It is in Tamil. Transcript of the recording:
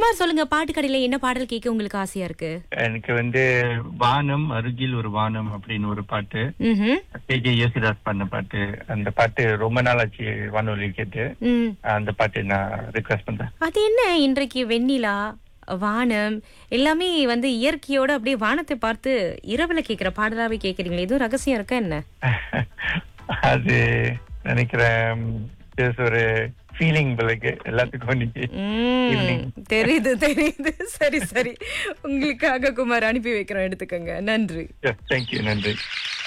குமார் சொல்லுங்க பாட்டு கடையில என்ன பாடல் கேட்க உங்களுக்கு ஆசையா இருக்கு எனக்கு வந்து வானம் அருகில் ஒரு வானம் அப்படின்னு ஒரு பாட்டு ம்ஹும். கே ஜே யேசுதாஸ் பண்ண பாட்டு அந்த பாட்டு ரொம்ப நாளாச்சு வானொலி கேட்டு ம் அந்த பாட்டு நான் ரிக்வெஸ்ட் பண்றேன் அது என்ன இன்றைக்கு வெண்ணிலா வானம் எல்லாமே வந்து இயற்கையோட அப்படியே வானத்தை பார்த்து இரவுல கேக்குற பாடலாவே கேக்குறீங்களே எதுவும் ரகசியம் இருக்கா என்ன அது நினைக்கிறேன் just ஒரு ஃபீலிங் பிள்ளைக்கு எல்லாத்துக்கும் இன்னைக்கு ம், Evening. தெரியுது தெரியுது சரி சரி உங்களுக்காக குமார் அனுப்பி வைக்கிறோம் எடுத்துக்கோங்க நன்றி தேங்க்யூ நன்றி